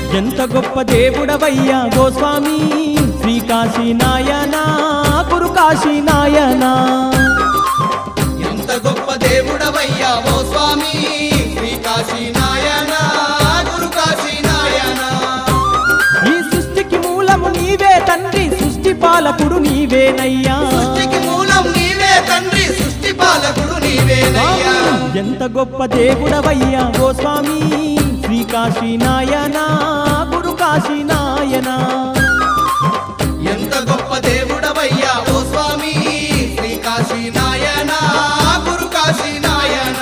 ఎంత గొప్ప దేవుడవయ్యా గోస్వామి శ్రీకాశీ నాయనా గురు కాశీ నాయనా ఎంత గొప్ప దేవుడవయ్యా ఓ స్వామి శ్రీ కాశీ నాయన గురు కాశీ నాయన ఈ సృష్టికి మూలము నీవే తండ్రి సృష్టి పాలకుడు నీవేనయ్యా సృష్టికి మూలం నీవే తండ్రి సృష్టి పాలకుడు నీవేనయ్యా ఎంత గొప్ప దేవుడవయ్యా గోస్వామి శ్రీకాశీ నాయనా గురు కాశీ నాయనా ఎంత గొప్ప దేవుడవయ్యా ఓ స్వామి శ్రీ కాశీ నాయన గురు కాశీ నాయన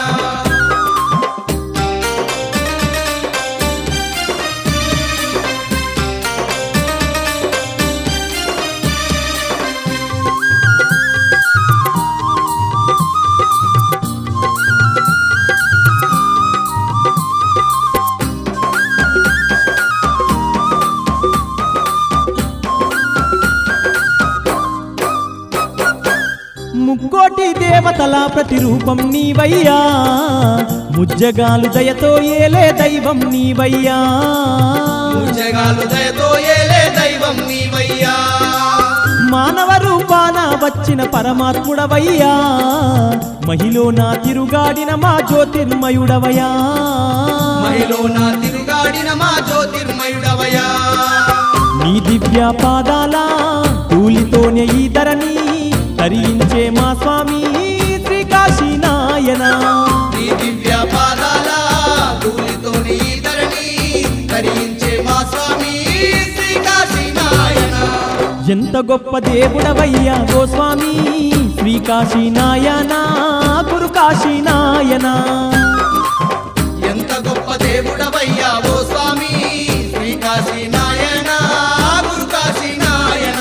ముక్కోటి దేవతల ప్రతిరూపం నీవయ్యా ముజ్జగాలు దయతో ఏలే దైవం నీవయ్యా జగాలు దయతో ఏలే దైవం నీవయ్యా మానవ రూపాన వచ్చిన పరమాత్ముడవయ్యా మహిలో నా తిరుగాడిన మా జ్యోతిర్మయుడవయ్యా మహిలో నా తిరుగాడిన మా జ్యోతిర్మయుడవయ్యా నీ దివ్య పాదాల తూలితోనే ఈ ధరని తరించే మా స్వామి శ్రీకాశీ నాయనా నీ దివ్య పాదాల ధూళితోని ఈ ధరణి కరించే మా స్వామి శ్రీ కాశీ నాయన ఎంత గొప్ప దేవుడవయ్యా గోస్వామి శ్రీకాశీ నాయనా గురు కాశీ నాయనా ఎంత గొప్ప దేవుడవయ్యా ఓ స్వామి శ్రీ కాశీ నాయన గురు కాశీ నాయన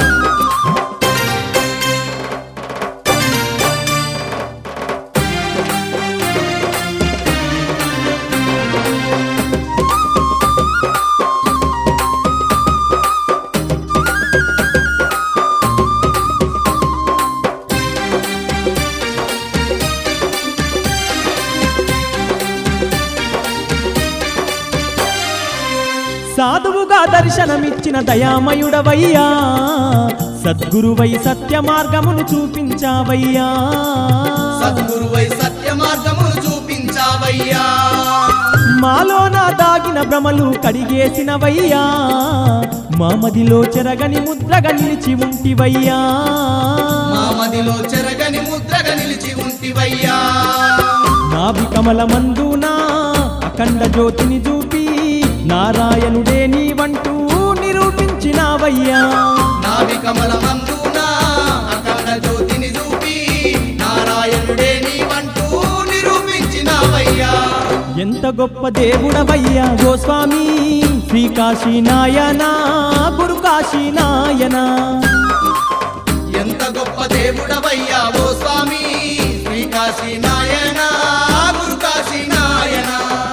సాధువుగా దర్శనమిచ్చిన దయామయుడవయ్యా సద్గురువై సత్య మార్గమును చూపించావయ్యా సద్గురువై సత్య మార్గమును చూపించావయ్యా మాలోన దాగిన భ్రమలు కడిగేసినవయ్యా మా మదిలో చెరగని ముద్రగా నిలిచి ఉంటివయ్యా మా మదిలో చెరగని ముద్రగా నిలిచి ఉంటివయ్యా నాభి కమల మందునా అఖండ జ్యోతిని చూపి నారాయణుడే నీవంటూ నిరూపించినావయ్యా నాభి కమల మందున అఖండ జ్యోతిని చూపి నారాయణుడే నీవంటూ నిరూపించినావయ్యా ఎంత గొప్ప దేవుడవయ్యా గోస్వామి శ్రీకాశీ నాయనా గురు కాశీ నాయనా ఎంత గొప్ప దేవుడవయ్యా ఓ స్వామి శ్రీ కాశీ నాయన గురు కాశీ నాయన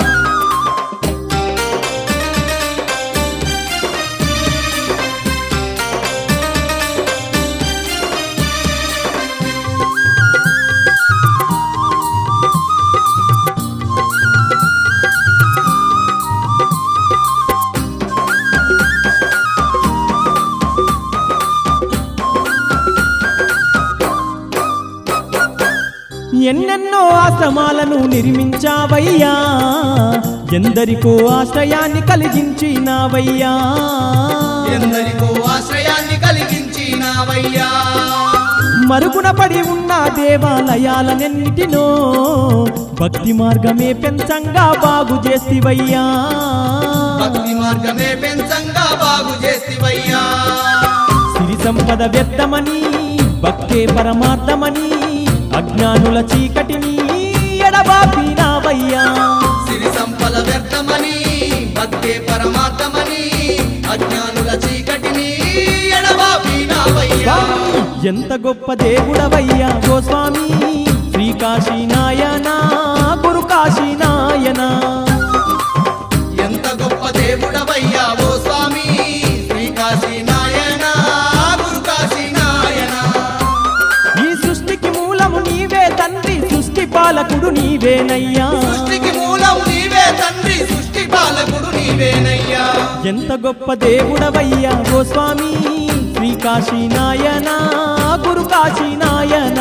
ఎన్నెన్నో ఆశ్రమాలను నిర్మించావయ్యా ఎందరికో ఆశ్రయాన్ని కలిగించినావయ్యా ఎందరికో ఆశ్రయాన్ని కలిగించినావయ్యా మరుగున పడి ఉన్న దేవాలయాలనెన్నిటినో భక్తి మార్గమే పెంచంగా బాగు చేస్తివయ్యా భక్తి మార్గమే పెంచంగా బాగు చేస్తివయ్యా సిరి సంపద వ్యర్థమని భక్తే పరమార్థమని అజ్ఞానుల చీకటిని ఎడబాపినావయ్యా సిరి సంపద వ్యర్థమని భక్తే పరమార్థమని అజ్ఞానుల చీకటిని ఎడబాపినావయ్యా ఎంత గొప్ప దేవుడవయ్యా గోస్వామి శ్రీకాశీ నాయనా గురు కాశీ నాయనా ఎంత గొప్ప దేవుడవయ్యా ఓ స్వామి శ్రీ కాశీ నాయన గురు కాశీ నాయన ఈ సృష్టికి మూలము నీవే తండ్రి సృష్టి పాలకుడు నీవేనయ్యా సృష్టికి మూలం నీవే తండ్రి సృష్టి పాలకుడు నీవేనయ్యా ఎంత గొప్ప దేవుడవయ్యా ఓ స్వామి శ్రీ కాశీ నాయన గురు కాశీ నాయన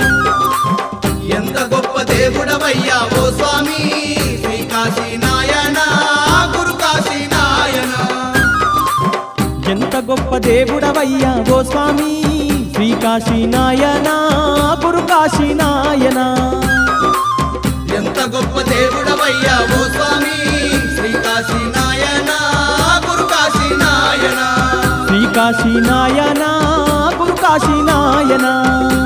ఎంత గొప్ప దేవుడవయ్యా ఓ స్వామి శ్రీ కాశీ నాయన గురు కాశీ నాయన ఎంత గొప్ప దేవుడవయ్యా ఓ స్వామి శ్రీ కాశీ నాయన గురు కాశీ నాయన ఎంత గొప్ప దేవుడవయ్యా ఓ స్వామి శ్రీ కాశీ నాయన గురు కాశీ నాయన శ్రీ కాశీ నాయన గురు కాశీ నాయన